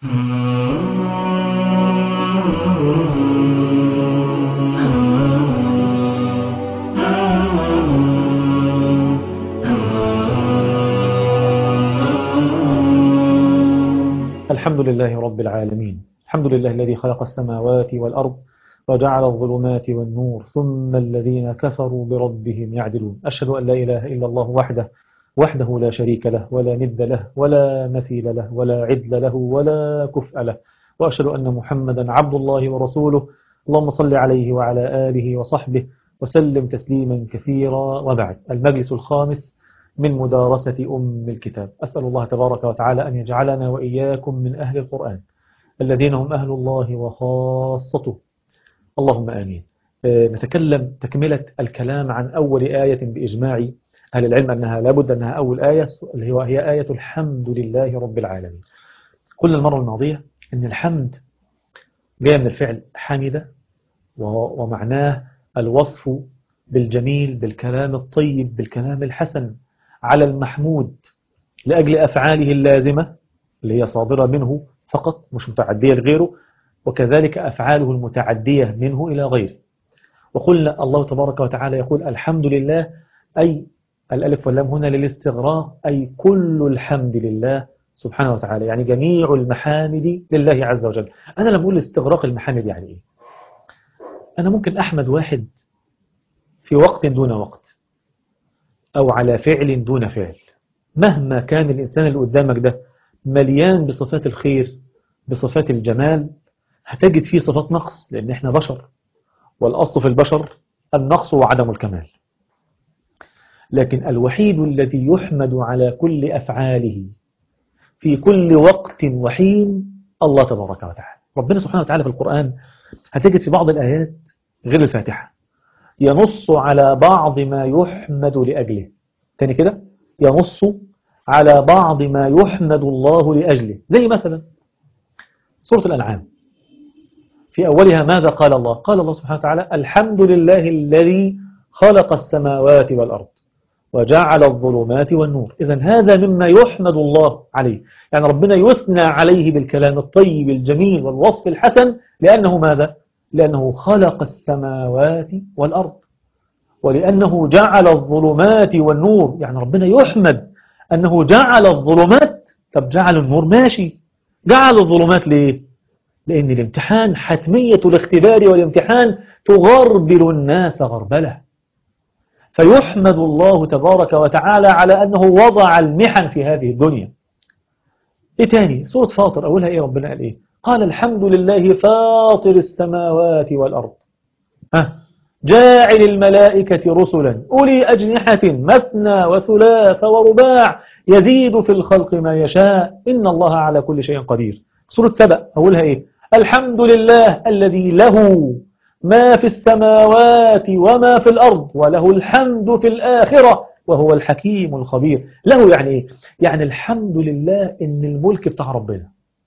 الحمد لله رب العالمين الحمد لله الذي خلق السماوات والأرض وجعل الظلمات والنور ثم الذين كفروا بربهم يعدلون أشهد أن لا إله إلا الله وحده وحده لا شريك له ولا ند له ولا مثيل له ولا عدل له ولا كفء له وأشهد أن محمدا عبد الله ورسوله اللهم صل عليه وعلى آله وصحبه وسلم تسليما كثيرا وبعد المجلس الخامس من مدارسة أم الكتاب أسأل الله تبارك وتعالى أن يجعلنا وإياكم من أهل القرآن الذين هم أهل الله وخاصته اللهم آمين نتكلم تكملة الكلام عن أول آية بإجماع أهل العلم أنها لابد أنها أول آية اللي هو هي آية الحمد لله رب العالمين قلنا المرة الماضية أن الحمد جاء من الفعل حمد ومعناه الوصف بالجميل بالكلام الطيب بالكلام الحسن على المحمود لأجل أفعاله اللازمة اللي هي صادرة منه فقط مش متعدية لغيره وكذلك أفعاله المتعدية منه إلى غيره وقلنا الله تبارك وتعالى يقول الحمد لله أي الألف واللام هنا للاستغراق أي كل الحمد لله سبحانه وتعالى يعني جميع المحامد لله عز وجل أنا لما أقول استغراق المحامد يعني إيه أنا ممكن أحمد واحد في وقت دون وقت أو على فعل دون فعل مهما كان الإنسان اللي قدامك ده مليان بصفات الخير بصفات الجمال هتجد فيه صفات نقص لأن احنا بشر والأصل في البشر النقص وعدم الكمال لكن الوحيد الذي يحمد على كل أفعاله في كل وقت وحين الله تبارك وتعالى ربنا سبحانه وتعالى في القرآن هتجد في بعض الآيات غير الفاتحة ينص على بعض ما يحمد لأجله تاني كده ينص على بعض ما يحمد الله لأجله زي مثلا سورة الأنعام في أولها ماذا قال الله قال الله سبحانه وتعالى الحمد لله الذي خلق السماوات والأرض وجعل الظلمات والنور إذا هذا مما يحمد الله عليه يعني ربنا يثنى عليه بالكلام الطيب الجميل والوصف الحسن لأنه ماذا لأنه خلق السماوات والأرض ولأنه جعل الظلمات والنور يعني ربنا يحمد أنه جعل الظلمات طب جعل النور ماشي جعل الظلمات ليه لأن الامتحان حتمية الاختبار والامتحان تغربل الناس غربلة فيحمد الله تبارك وتعالى على أنه وضع المحن في هذه الدنيا إيه تاني سورة فاطر أولها إيه ربنا قال إيه قال الحمد لله فاطر السماوات والأرض ها جاعل الملائكة رسلا أولي أجنحة مثنى وثلاث ورباع يزيد في الخلق ما يشاء إن الله على كل شيء قدير سورة سبأ أولها إيه الحمد لله الذي له ما في السماوات وما في الأرض وله الحمد في الآخرة وهو الحكيم الخبير له يعني إيه يعني الحمد لله إن الملك بتاع ربنا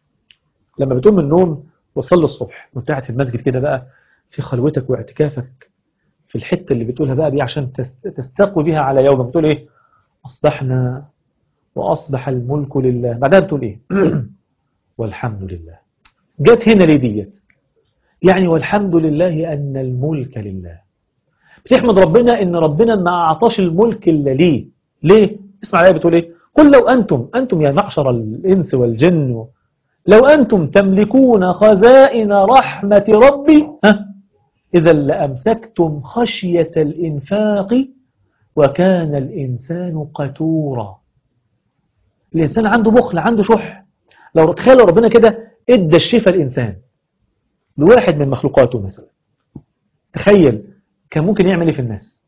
لما بتقوم من النوم وتصلي الصبح وانت قاعد في المسجد كده بقى في خلوتك واعتكافك في الحتة اللي بتقولها بقى دي عشان تستقوي بها على يوم بتقول ايه أصبحنا وأصبح الملك لله بعدها بتقول ايه والحمد لله جت هنا ليه ديت يعني والحمد لله أن الملك لله بتحمد ربنا ان ربنا ما أعطاش الملك إلا ليه ليه اسمع عليها بتقول ايه قل لو أنتم أنتم يا معشر الإنس والجن لو أنتم تملكون خزائن رحمة ربي ها إذا لأمسكتم خشية الإنفاق وكان الإنسان قتورا الإنسان عنده بخل عنده شح لو تخيل ربنا كده ادى الشفاء الإنسان لواحد من مخلوقاته مثلا تخيل كان ممكن يعمل ايه في الناس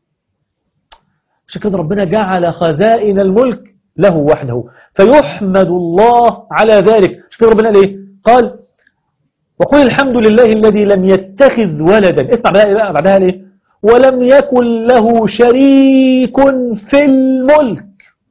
عشان كده ربنا جعل خزائن الملك له وحده فيحمد الله على ذلك عشان كده ربنا قال ايه قال وقل الحمد لله الذي لم يتخذ ولدا اسمع بقى بقى بعدها ليه ولم يكن له شريك في الملك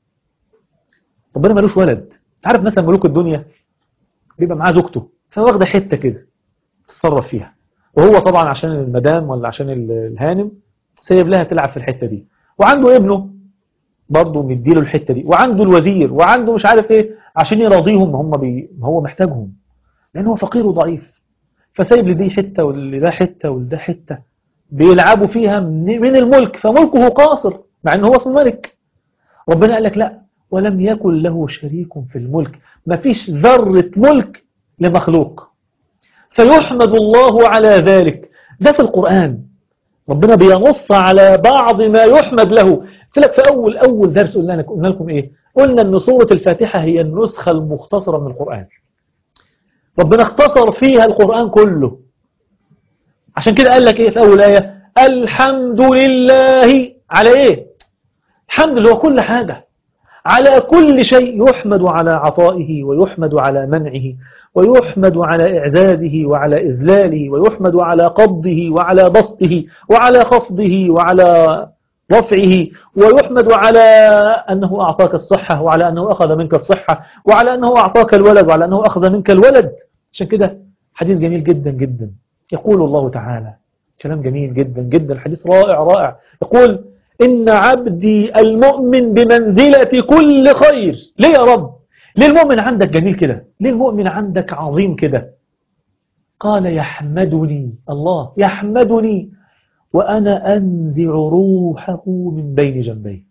ربنا ملوش ولد تعرف مثلا ملوك الدنيا بيبقى معاه زوجته فواخده حته كده تتصرف فيها وهو طبعا عشان المدام ولا عشان الهانم سايب لها تلعب في الحته دي وعنده ابنه برضه مديله الحته دي وعنده الوزير وعنده مش عارف ايه عشان يراضيهم هم بي... هو محتاجهم لأن هو فقير وضعيف فسايب لدي حتة ولده حتة ولده حتة بيلعبوا فيها من الملك فملكه قاصر مع أنه هو اسمه ملك ربنا قال لك لا ولم يكن له شريك في الملك ما فيش ذرة ملك لمخلوق فيحمد الله على ذلك ده في القرآن ربنا بينص على بعض ما يحمد له قلت لك في أول أول درس قلنا قلنا لكم إيه قلنا أن سورة الفاتحة هي النسخة المختصرة من القرآن ربنا اختصر فيها القرآن كله عشان كده قال لك إيه في أول آية الحمد لله على إيه الحمد لله كل حاجة على كل شيء يحمد على عطائه ويحمد على منعه ويحمد على إعزازه وعلى إذلاله ويحمد على قبضه وعلى بسطه وعلى خفضه وعلى رفعه ويحمد على أنه أعطاك الصحة وعلى أنه أخذ منك الصحة وعلى أنه أعطاك الولد وعلى أنه أخذ منك الولد عشان كده حديث جميل جدا جدا يقول الله تعالى كلام جميل جدا جدا الحديث رائع رائع يقول إن عبدي المؤمن بمنزلة كل خير ليه يا رب ليه المؤمن عندك جميل كده ليه المؤمن عندك عظيم كده قال يحمدني الله يحمدني وأنا أنزع روحه من بين جنبي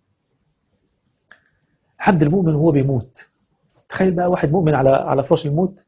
عبد المؤمن وهو بيموت تخيل بقى واحد مؤمن على على فراش الموت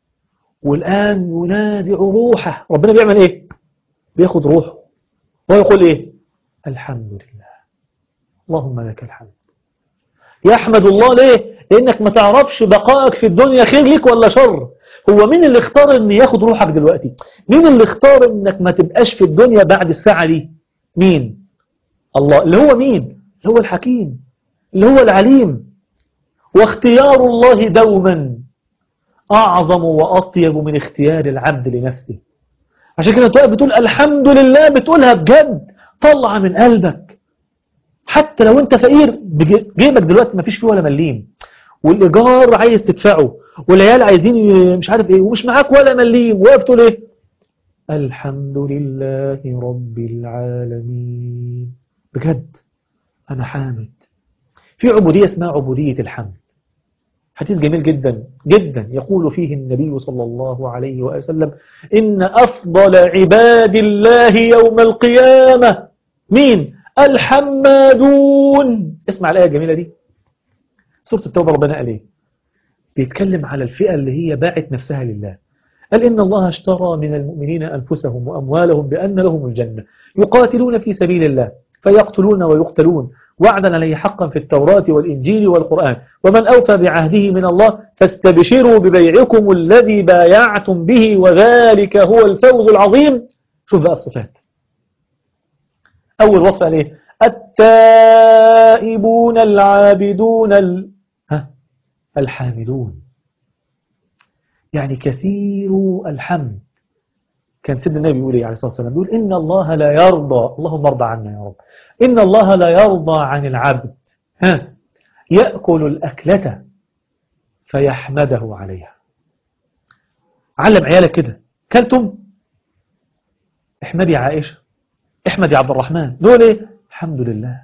والآن ينازع روحه ربنا بيعمل ايه بياخد روحه ويقول ايه الحمد لله اللهم لك الحمد يحمد الله ليه لانك ما تعرفش بقائك في الدنيا خير ليك ولا شر هو مين اللي اختار ان ياخد روحك دلوقتي مين اللي اختار انك ما تبقاش في الدنيا بعد الساعة دي مين الله اللي هو مين اللي هو الحكيم اللي هو العليم واختيار الله دوما أعظم وأطيب من اختيار العبد لنفسه عشان كده تقف بتقول الحمد لله بتقولها بجد طلع من قلبك حتى لو انت فقير جيبك دلوقتي ما فيش فيه ولا مليم والإيجار عايز تدفعه والعيال عايزين مش عارف ايه ومش معاك ولا مليم وقف تقول ايه الحمد لله رب العالمين بجد أنا حامد في عبودية اسمها عبودية الحمد حديث جميل جدا جدا يقول فيه النبي صلى الله عليه وسلم إن أفضل عباد الله يوم القيامة مين الحمادون اسمع الآية الجميلة دي سورة التوبة ربنا قال ايه بيتكلم على الفئة اللي هي باعت نفسها لله قال إن الله اشترى من المؤمنين أنفسهم وأموالهم بأن لهم الجنة يقاتلون في سبيل الله فيقتلون ويقتلون وعدا عليه حقا في التوراة والإنجيل والقرآن ومن أوفى بعهده من الله فاستبشروا ببيعكم الذي بايعتم به وذلك هو الفوز العظيم شوف بقى الصفات أول وصف عليه التائبون العابدون ال... ها؟ الحامدون يعني كثير الحمد كان سيدنا النبي يقول عليه الصلاة والسلام يقول إن الله لا يرضى اللهم ارضى عنا يا رب إن الله لا يرضى عن العبد ها يأكل الأكلة فيحمده عليها علم عيالك كده كلتم احمدي عائشة احمدي عبد الرحمن دول ايه الحمد لله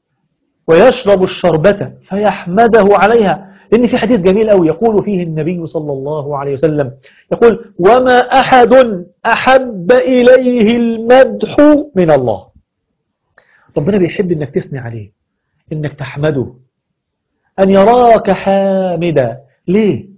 ويشرب الشربة فيحمده عليها لأن في حديث جميل أوي يقول فيه النبي صلى الله عليه وسلم يقول وما أحد أحب إليه المدح من الله ربنا بيحب انك تثني عليه انك تحمده ان يراك حامدا ليه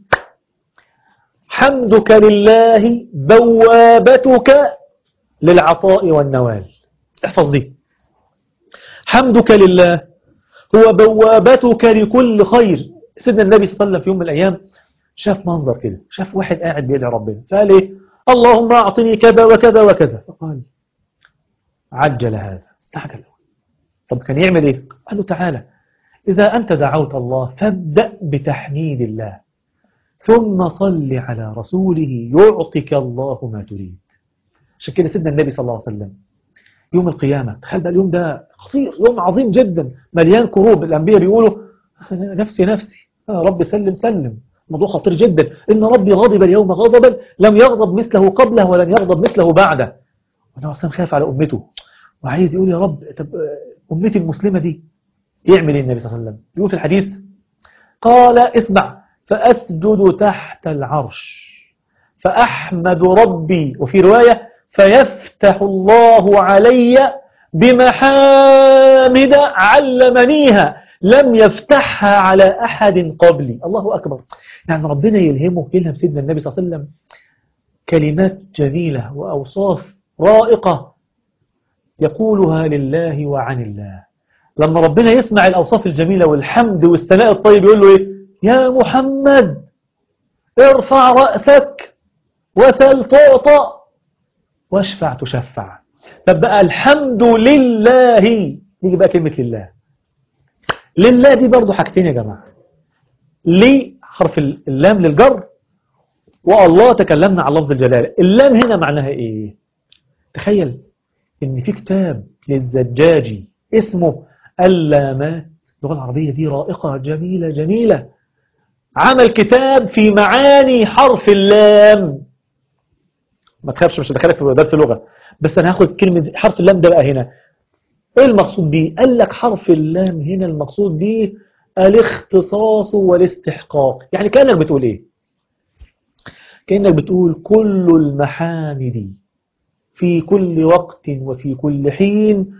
حمدك لله بوابتك للعطاء والنوال احفظ دي حمدك لله هو بوابتك لكل خير سيدنا النبي صلى الله عليه وسلم في يوم من الايام شاف منظر كده شاف واحد قاعد بيدعي ربنا فقال ايه اللهم اعطني كذا وكذا وكذا فقال عجل هذا استعجل طب كان يعمل ايه قال له تعالى إذا أنت دعوت الله فابدأ بتحميد الله ثم صل على رسوله يعطيك الله ما تريد عشان كده سيدنا النبي صلى الله عليه وسلم يوم القيامة تخيل بقى اليوم ده خطير يوم عظيم جدا مليان كروب الأنبياء بيقولوا نفسي نفسي رب سلم سلم موضوع خطير جدا إن ربي غضب اليوم غضبا لم يغضب مثله قبله ولن يغضب مثله بعده وأنا أصلا خايف على أمته وعايز يقول يا رب طب أمتي المسلمة دي يعمل ايه النبي صلى الله عليه وسلم يقول في الحديث قال اسمع فأسجد تحت العرش فأحمد ربي وفي رواية فيفتح الله علي بمحامد علمنيها لم يفتحها على أحد قبلي الله أكبر يعني ربنا يلهمه يلهم سيدنا النبي صلى الله عليه وسلم كلمات جميلة وأوصاف رائقة يقولها لله وعن الله لما ربنا يسمع الأوصاف الجميلة والحمد والثناء الطيب يقول له إيه يا محمد ارفع رأسك وسل تعطى واشفع تشفع طب بقى الحمد لله نيجي بقى كلمة لله لله دي برضو حاجتين يا جماعة ليه حرف اللام للجر والله تكلمنا عن لفظ الجلالة اللام هنا معناها ايه تخيل ان في كتاب للزجاجي اسمه اللامات اللغة العربية دي رائقة جميلة جميلة عمل كتاب في معاني حرف اللام ما تخافش مش هدخلك في درس لغة بس انا هاخد كلمة حرف اللام ده بقى هنا ايه المقصود بيه قال لك حرف اللام هنا المقصود بيه الاختصاص والاستحقاق يعني كأنك بتقول ايه كأنك بتقول كل المحامد في كل وقت وفي كل حين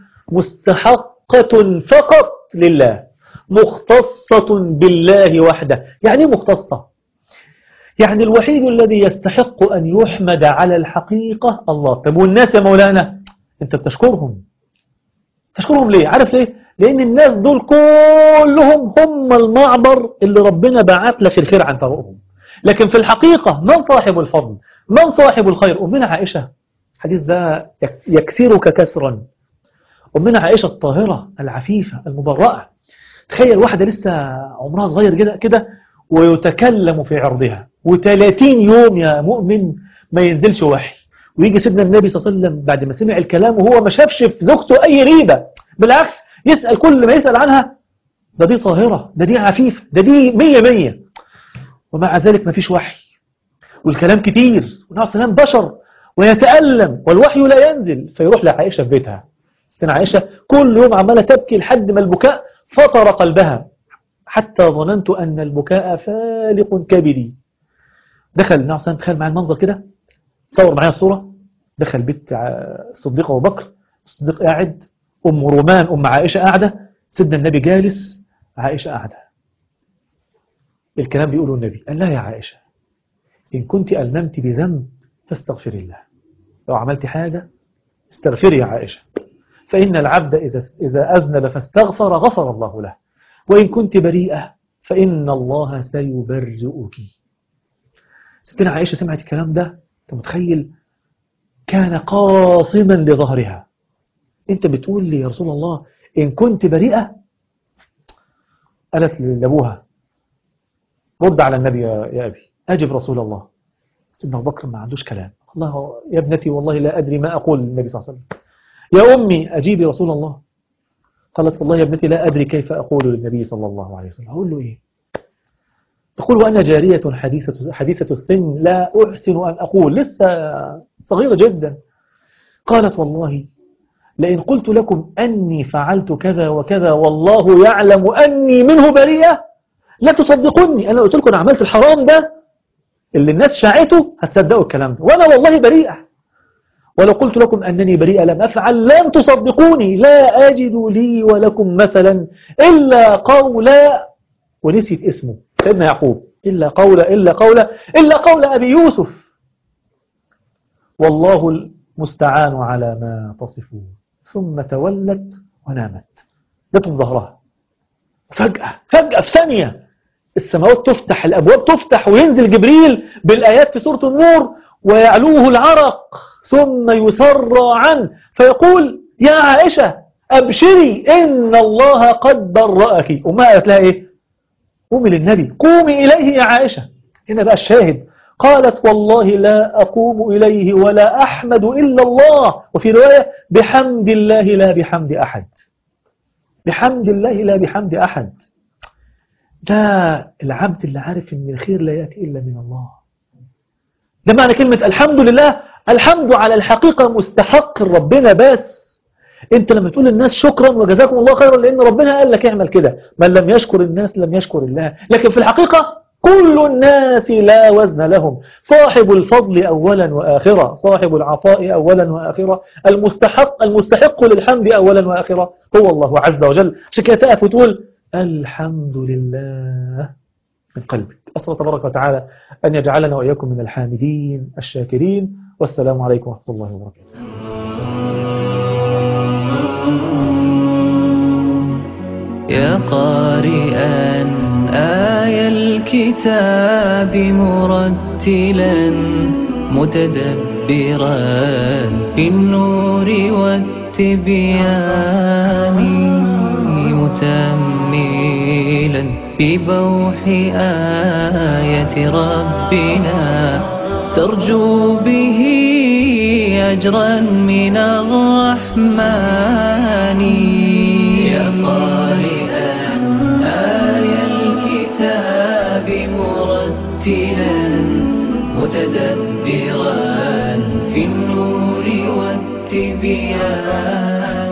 مستحقة فقط لله مختصة بالله وحده يعني مختصة يعني الوحيد الذي يستحق أن يحمد على الحقيقة الله طب والناس يا مولانا انت بتشكرهم تشكرهم ليه عارف ليه لأن الناس دول كلهم هم المعبر اللي ربنا بعت لك الخير عن طريقهم لكن في الحقيقة من صاحب الفضل من صاحب الخير أمنا عائشة الحديث ده يكسرك كسرا أمنا عائشة الطاهرة العفيفة المبرأة تخيل واحدة لسه عمرها صغير كده كده ويتكلم في عرضها و30 يوم يا مؤمن ما ينزلش وحي ويجي سيدنا النبي صلى الله عليه وسلم بعد ما سمع الكلام وهو ما شافش في زوجته أي ريبة بالعكس يسأل كل ما يسأل عنها ده دي طاهرة ده دي عفيفة ده دي مية مية ومع ذلك ما فيش وحي والكلام كتير والنبي صلى الله بشر ويتألم والوحي لا ينزل فيروح لعائشة في بيتها سيدنا عائشة كل يوم عمالة تبكي لحد ما البكاء فطر قلبها حتى ظننت أن البكاء فالق كبدي دخل النبي صلى الله عليه وسلم تخيل معايا المنظر كده تصور معايا الصورة دخل بيت الصديق أبو بكر الصديق قاعد أم رومان أم عائشة قاعدة سيدنا النبي جالس عائشة قاعدة الكلام بيقوله النبي قال لا يا عائشة إن كنت ألممت بذنب فاستغفر الله لو عملت حاجة استغفري يا عائشة فإن العبد إذا, إذا أذنب فاستغفر غفر الله له وإن كنت بريئة فإن الله سيبرئك ستنا عائشة سمعت الكلام ده أنت متخيل كان قاصما لظهرها أنت بتقول لي يا رسول الله إن كنت بريئة قالت لأبوها رد على النبي يا أبي أجب رسول الله سيدنا أبو بكر ما عندوش كلام الله يا ابنتي والله لا أدري ما أقول للنبي صلى الله عليه وسلم يا أمي أجيبي رسول الله قالت والله يا ابنتي لا أدري كيف أقول للنبي صلى الله عليه وسلم أقول له إيه تقول وأنا جارية حديثة, حديثة السن لا أحسن أن أقول لسه صغيرة جدا قالت والله لئن قلت لكم أني فعلت كذا وكذا والله يعلم أني منه بريئة لا تصدقوني أنا قلت لكم أنا عملت الحرام ده اللي الناس شاعته هتصدقوا الكلام ده وأنا والله بريئة ولو قلت لكم أنني بريئة لم أفعل لن تصدقوني لا أجد لي ولكم مثلا إلا قولا ونسيت اسمه سيدنا يعقوب إلا قول إلا قول إلا قول أبي يوسف والله المستعان على ما تصفون ثم تولت ونامت جت ظهرها فجأة فجأة في ثانية السماوات تفتح الأبواب تفتح وينزل جبريل بالآيات في سورة النور ويعلوه العرق ثم يسرى عنه فيقول يا عائشة أبشري إن الله قد برأك وما قالت لها إيه قومي للنبي قومي إليه يا عائشة هنا بقى الشاهد قالت والله لا أقوم إليه ولا أحمد إلا الله وفي رواية بحمد الله لا بحمد أحد بحمد الله لا بحمد أحد ده العبد اللي عارف ان الخير لا يأتي إلا من الله ده معنى كلمة الحمد لله الحمد على الحقيقة مستحق ربنا بس انت لما تقول للناس شكرا وجزاكم الله خيرا لان ربنا قال لك اعمل كده من لم يشكر الناس لم يشكر الله لكن في الحقيقة كل الناس لا وزن لهم صاحب الفضل أولا وآخرة صاحب العطاء أولا وآخرة المستحق المستحق للحمد أولا وآخرة هو الله عز وجل عشان كده تقف وتقول الحمد لله من قلبك أسأل تبارك وتعالى أن يجعلنا وإياكم من الحامدين الشاكرين والسلام عليكم ورحمة الله وبركاته يا قارئا آي الكتاب مرتلا متدبرا في النور والتبيان متأملا في بوح آية ربنا ترجو به أجرا من الرحمن يا قارئا آي الكتاب مرتلا متدبرا في النور والتبيان